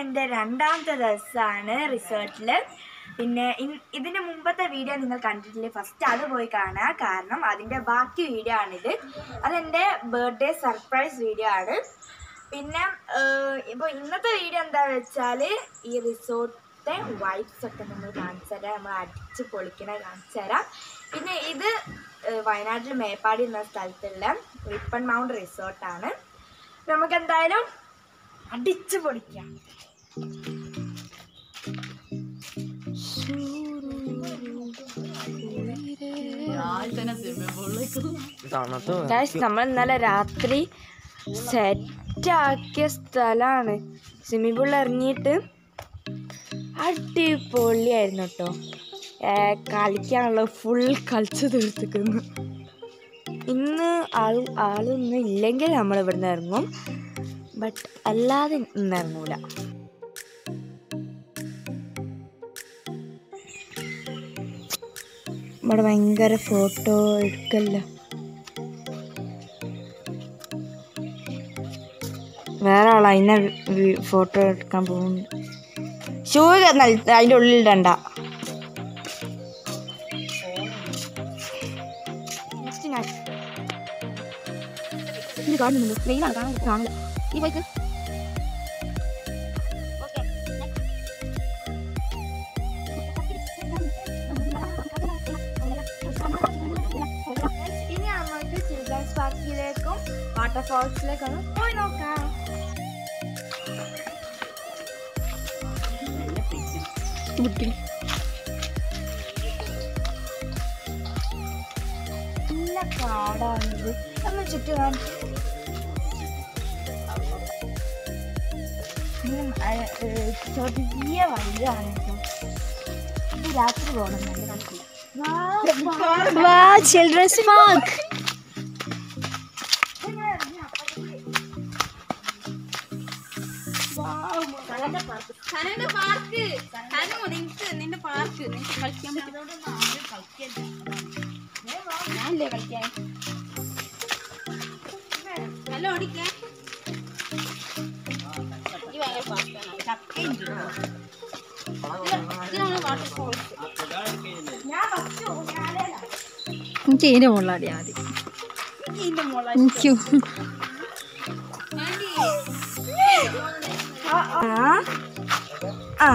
എൻ്റെ രണ്ടാമത്തെ ദിവസമാണ് റിസോർട്ടിൽ പിന്നെ ഇൻ- ഇതിന് മുമ്പത്തെ വീഡിയോ നിങ്ങൾ കണ്ടിട്ടില്ലേ ഫസ്റ്റ് അത് പോയി കാണുക കാരണം അതിൻ്റെ ബാക്കി വീഡിയോ ആണിത് അതെൻ്റെ ബർത്ത്ഡേ സർപ്രൈസ് വീഡിയോ ആണ് പിന്നെ ഇപ്പോൾ ഇന്നത്തെ വീഡിയോ എന്താ വെച്ചാൽ ഈ റിസോർട്ടിൻ്റെ വൈബ്സ് ഒക്കെ നമ്മൾ കാണിച്ചു തരാം നമ്മൾ അടിച്ച് പൊളിക്കണ കാണിച്ചു തരാം പിന്നെ ഇത് ഏഹ്, വയനാട്ടിൽ മേപ്പാടി എന്ന സ്ഥലത്തുള്ള റിപ്പൺ മൗണ്ട് റിസോർട്ടാണ് നമുക്ക് എന്തായാലും അടിച്ച് പൊളിക്കാം ഗായ്സ് നമ്മൾ ഇന്നലെ രാത്രി സെറ്റാക്കിയ സ്ഥലമാണ് സ്വിമ്മിംഗ് പൂളിൽ ഇറങ്ങിയിട്ട് അടിപൊളിയായിരുന്നു കേട്ടോ കളിക്കാനുള്ള ഫുൾ കളിച്ച് തീർത്തിക്കുന്നു ഇന്ന് ആൾ ആളൊന്നും ഇല്ലെങ്കിൽ നമ്മൾ ഇവിടുന്ന് ഇറങ്ങും ബട്ട് അല്ലാതെ ഇന്ന് ഇറങ്ങൂല ഇവിടെ ഭയങ്കര ഫോട്ടോ എടുക്കല്ല വേറെ ആളാ അതിനെ ഫോട്ടോ എടുക്കാൻ പോകുന്നു ഷൂ അതിൻ്റെ ഉള്ളിൽ ഇടണ്ട ഇത് കാണുന്നുണ്ട് വെയിലാണ് കാണാൻ കാണില്ല ഈ ബൈക്ക് ഇനി നമുക്ക് ചിൽഡ്രൻസ് പാർക്കിലേക്കും വാട്ടർഫോൾസിലേക്കും ഒന്ന് പോയി നോക്കാം നല്ല കാടാണിത് നമ്മൾ ചുറ്റും കാണിച്ചു ചെറിയ വഴിയാണ് കേട്ടോ ഇത് രാത്രി പോകണം നല്ല കാണില്ല വാ ചിൽഡ്രൻസ് പാർക്ക് സനന്റെ പാർക്ക് സനു നിനക്ക് നിന്റെ പാർക്ക് നിനക്ക് കളിക്കാൻ ഞാനല്ലേ കളിക്കാൻ നല്ല ഓടിക്കാൻ ഈ ഭയങ്കര പാർക്കാണ് ഇതിനാണ് വാട്ടർഫോൾസ് എനിക്ക് ഇതിന്റെ മുകളിലാടി ആദ്യം ഇതിന്റെ മുകളിൽ എനിക്കും ആ ആ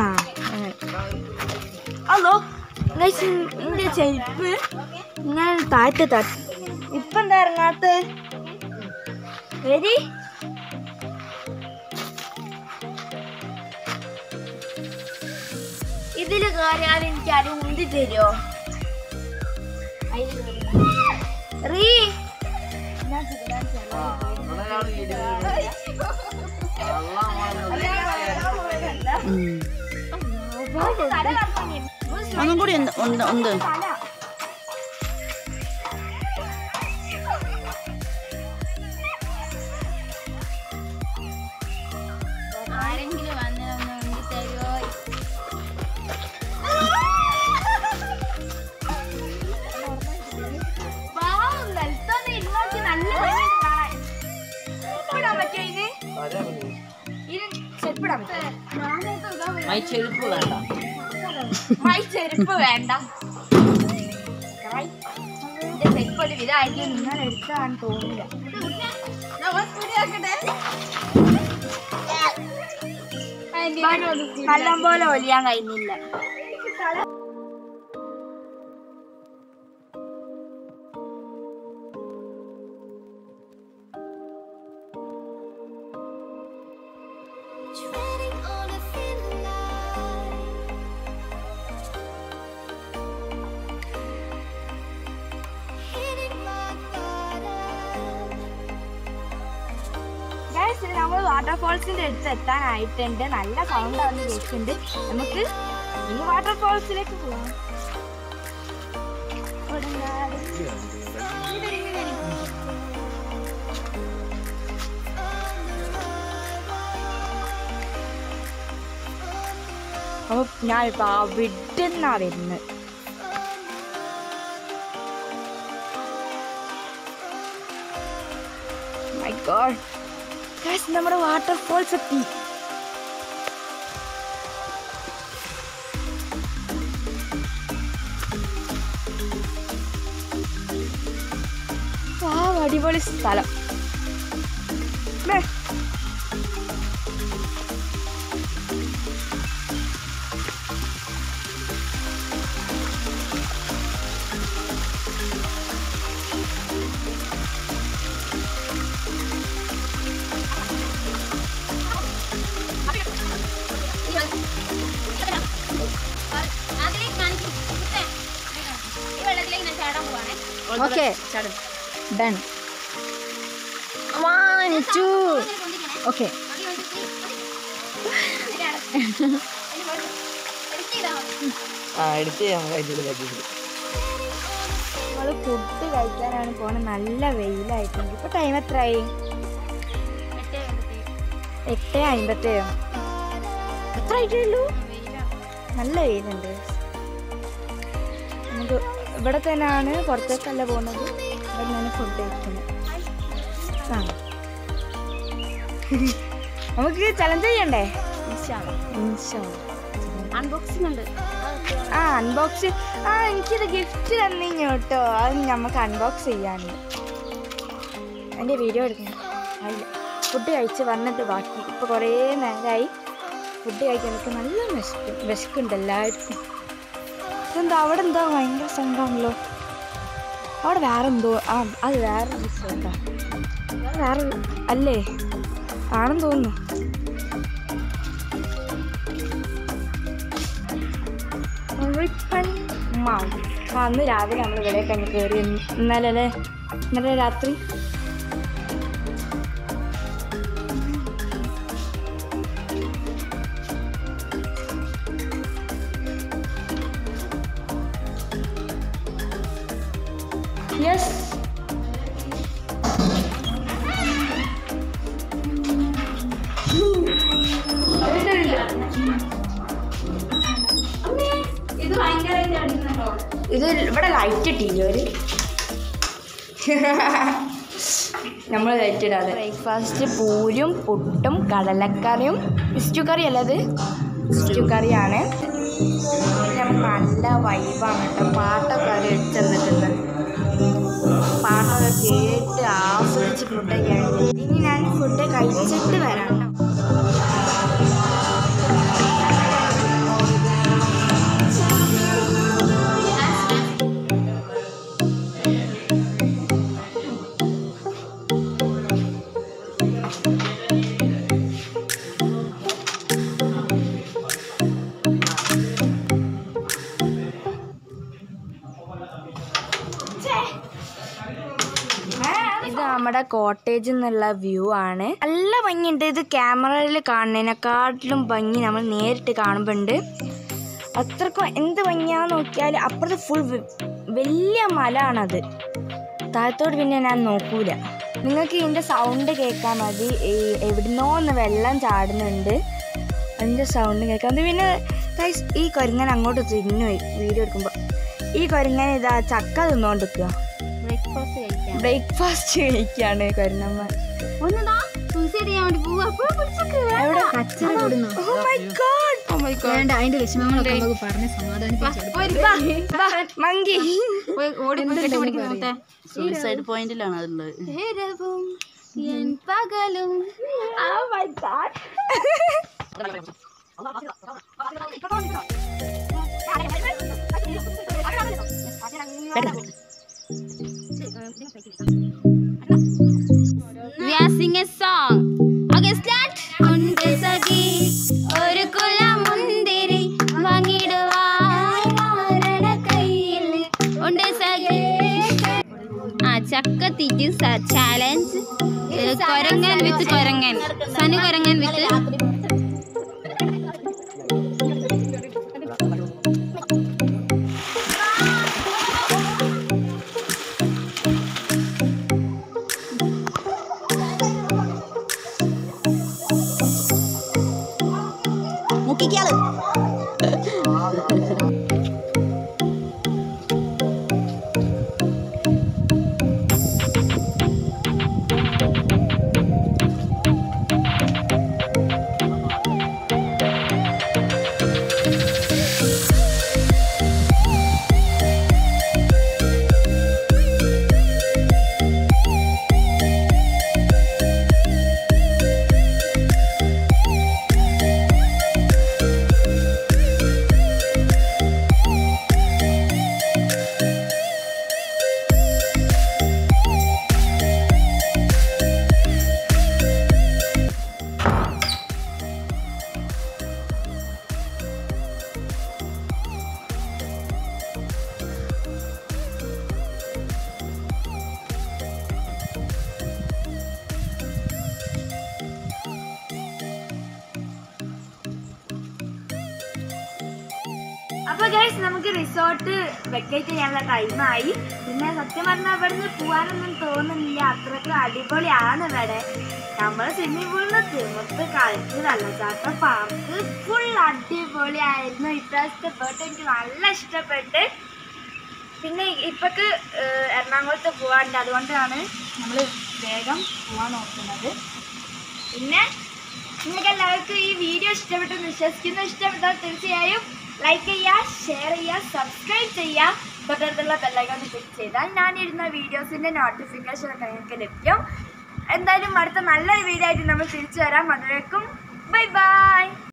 ഹലോ എന്റെ ചെരുപ്പ് ഇങ്ങനെ താഴ്ത്ത് തട്ടി ഇപ്പൊ എന്താ ഇറങ്ങാത്ത വരി ഇതില് കയറിയാൽ എനിക്ക് ആരും ഉന്തി തരുമോ റീ ഒന്നും കൂടി ഉണ്ട് ഉണ്ട് ഉണ്ട് ആരെങ്കിലും വന്ന് ഒന്ന് ഉന്തി തരുമോ ചെരുപ്പ് വേണ്ട മൈ ചെരുപ്പ് വേണ്ട എന്റെ ചെരുപ്പ് ഒരു വിധമായിരിക്കും നിങ്ങൾ എടുത്താന്ന് തോന്നില്ല നല്ലം പോലെ ഒലിയാൻ കഴിഞ്ഞില്ല Treading on a thin line. Hitting rock bottom. Guys നമ്മൾ വാട്ടർഫോൾസിന്റെ അടുത്ത് എത്താനായിട്ടുണ്ട് നല്ല സൗണ്ട് ആണ് കേൾക്കുന്നുണ്ട് നമുക്ക് ഇനി വാട്ടർഫോൾസിലേക്ക് പോവാം കൊടുങ്ങാട്. അപ്പൊ ഞാനിപ്പോ അവിടുന്നാ വരുന്നത് മൈ ഗോഡ് ഗൈസ് നമ്മുടെ വാട്ടർഫോൾസ് എത്തി അടിപൊളി സ്ഥലം മേ. അതിലേക്ക് കാണിക്കും കുത്തേ. ഈ വെള്ളത്തിലേക്ക് ഞാൻ ചാടാൻ പോവാണേ okay done one two okay നമ്മള് ഫുഡ് കഴിക്കാനാണ് പോണത് നല്ല വെയിലായിട്ടുണ്ട് ഇപ്പൊ ടൈം എത്രയായി എട്ട് അമ്പത്തേഴോ എത്ര ആയിട്ടുള്ളൂ നല്ല വെയിലുണ്ട് നമുക്ക് ഇവിടെ തന്നെയാണ് പുറത്തേക്കല്ല പോകുന്നത് ഇവിടെ നിന്നാണ് ഫുഡ് കഴിക്കുന്നത് ആ. നമുക്ക് ചലഞ്ച് ചെയ്യണ്ടേ ഇൻഷാ അൺബോക്സിംഗ് ഉണ്ട് ആ അൺബോക്സ് ആ എനിക്കിത് ഗിഫ്റ്റ് തന്നിഞ്ഞു കേട്ടോ അത് നമുക്ക് അൺബോക്സ് ചെയ്യാനുണ്ട് എൻ്റെ വീഡിയോ എടുക്കണം അല്ല ഫുഡ് കഴിച്ച് വന്നിട്ട് ബാക്കി ഇപ്പോൾ കുറേ നേരമായി ഫുഡ് കഴിക്കാൻ എനിക്ക് നല്ല വിശക്കും വിശക്കുണ്ട് എല്ലാവർക്കും ഇതെന്താ അവിടെ എന്താ ഭയങ്കര സങ്കടമാണല്ലോ അവിടെ വേറെ എന്തോ ആ അത് വേറെ റിസോർട്ടാ വേറെ അല്ലേ ആണെന്ന് തോന്നുന്നു റിപ്പൺ മൗണ്ട് ആ അന്ന് രാവിലെ നമ്മൾ ഇവിടെ തന്നെ കയറി ഇന്നലെ അല്ലേ ഇന്നലെ രാത്രി യെസ് ഇത് ഭയങ്കരമായിട്ട് അടിക്കുന്നുണ്ടോ ഇത് ഇവിടെ ലൈറ്റ് ഇട്ടില്ലേ ഒരു നമ്മൾ ലൈറ്റ് ഇടാതെ ബ്രേക്ക്ഫാസ്റ്റ് പൂരും പുട്ടും കടലക്കറിയും ഇസ്റ്റു കറി അല്ലത് ഇസ്റ്റു കറിയാണ് നമുക്ക് നല്ല വൈബാണ് കേട്ടോ പാട്ടൊക്കെ അത് എടുത്ത് തന്നിട്ടുണ്ട് പാട്ടൊക്കെ കേട്ട് ആസ്വദിച്ച് ഫുഡ് കഴിക്കാൻ ഇനി ഞാൻ ഫുഡ് കഴിച്ചിട്ട് വരാം കേട്ടോ ഇത് നമ്മുടെ കോട്ടേജിൽ നിന്നുള്ള വ്യൂ ആണ് നല്ല ഭംഗിയുണ്ട് ഇത് ക്യാമറയിൽ കാണുന്നതിനെക്കാട്ടിലും ഭംഗി നമ്മൾ നേരിട്ട് കാണുമ്പോൾ ഉണ്ട് അത്രക്കും എന്ത് ഭംഗിയാന്ന് നോക്കിയാൽ അപ്പുറത്ത് ഫുൾ വലിയ മല ആണത് താഴത്തോട് പിന്നെ ഞാൻ നോക്കൂല നിങ്ങൾക്ക് ഇതിൻ്റെ സൗണ്ട് കേൾക്കാൻ മതി ഈ എവിടുന്നോ ഒന്ന് വെള്ളം ചാടുന്നുണ്ട് അതിൻ്റെ സൗണ്ട് കേൾക്കാം അത് പിന്നെ guys, ഈ കൊരങ്ങൻ അങ്ങോട്ട് തിരിഞ്ഞു പോയി വീഡിയോ എടുക്കുമ്പോൾ ഈ കൊരങ്ങൻ ഇതാ ചക്ക തിന്നുകൊണ്ടിരിക്കുക ബ്രേക്ക്ഫാസ്റ്റ് കഴിക്കാം ബ്രേക്ക്ഫാസ്റ്റ് കഴിക്കാണ് കൊരങ്ങമ്മ ഒന്നതാ സൂസൈഡ് ചെയ്യാൻ വേണ്ടി പോവാ അപ്പൊ പിടിച്ചൊക്കെ എവിടെ കച്ചറ കൂടുന്നു Oh my god! Oh my god! വേണ്ട അതിന്റെ വിഷമങ്ങളൊക്കെ നമുക്ക് പറഞ്ഞ് സമാധാനിപ്പിച്ചു മങ്കി ഓടി കെട്ടിപ്പിടിക്കുന്നേ സൂയിസൈഡ് പോയിന്റിലാണ് അതുള്ളത് നേരവും എൻ പകലും Oh my god! We are sing a song. Okay, start. ഉണ്ട് സഖി ഒരു കുലമുന്തിരി വാങ്ങിടുവാൻ മാരണ കയ്യിൽ ഉണ്ട് സഖി ആ ചക്ക തീറ്റി ചാലഞ്ച് കൊരങ്ങൻ വിത്ത് കൊരങ്ങൻ സനു കൊരങ്ങൻ വിത്ത് മുക്കിക്കാള് അപ്പൊ ഗൈസ് നമുക്ക് റിസോർട്ട് വെക്കേറ്റ് ചെയ്യാനുള്ള ടൈമായി പിന്നെ സത്യം പറഞ്ഞാൽ ഇവിടുന്ന് പോകാനൊന്നും തോന്നുന്നില്ല അത്രയ്ക്ക് അടിപൊളിയാണ് ഇവിടെ നമ്മൾ സ്വിമ്മിംഗ് പൂളിൽ തീർത്ത് കളിച്ച് വെള്ളച്ചാട്ടം പാർക്ക് ഫുൾ അടിപൊളിയായിരുന്നു ഇപ്രാവശ്യത്തെ ബർത്ത്ഡേ എനിക്ക് നല്ല ഇഷ്ടപ്പെട്ട് പിന്നെ ഇപ്പൊക്ക് ഏഹ്, എറണാകുളത്ത് പോകാണ്ട് അതുകൊണ്ടാണ് നമ്മൾ വേഗം പോകാൻ നോക്കുന്നത് പിന്നെ നിങ്ങൾക്ക് എല്ലാവർക്കും ഈ വീഡിയോ ഇഷ്ടപ്പെട്ടെന്ന് വിശ്വസിക്കുന്നു ഇഷ്ടപ്പെട്ടാൽ തീർച്ചയായും ലൈക്ക് ചെയ്യുക ഷെയർ ചെയ്യുക സബ്സ്ക്രൈബ് ചെയ്യുക തൊട്ടടുത്തുള്ള ബെല്ലൈക്കൺ ക്ലിക്ക് ചെയ്താൽ ഞാൻ ഇടുന്ന വീഡിയോസിൻ്റെ നോട്ടിഫിക്കേഷൻ ഒക്കെ നിങ്ങൾക്ക് ലഭിക്കും എന്തായാലും അടുത്ത നല്ലൊരു വീഡിയോ ആയിട്ട് നമ്മൾ തിരിച്ചു വരാം അതുവരേക്കും ബൈ ബൈ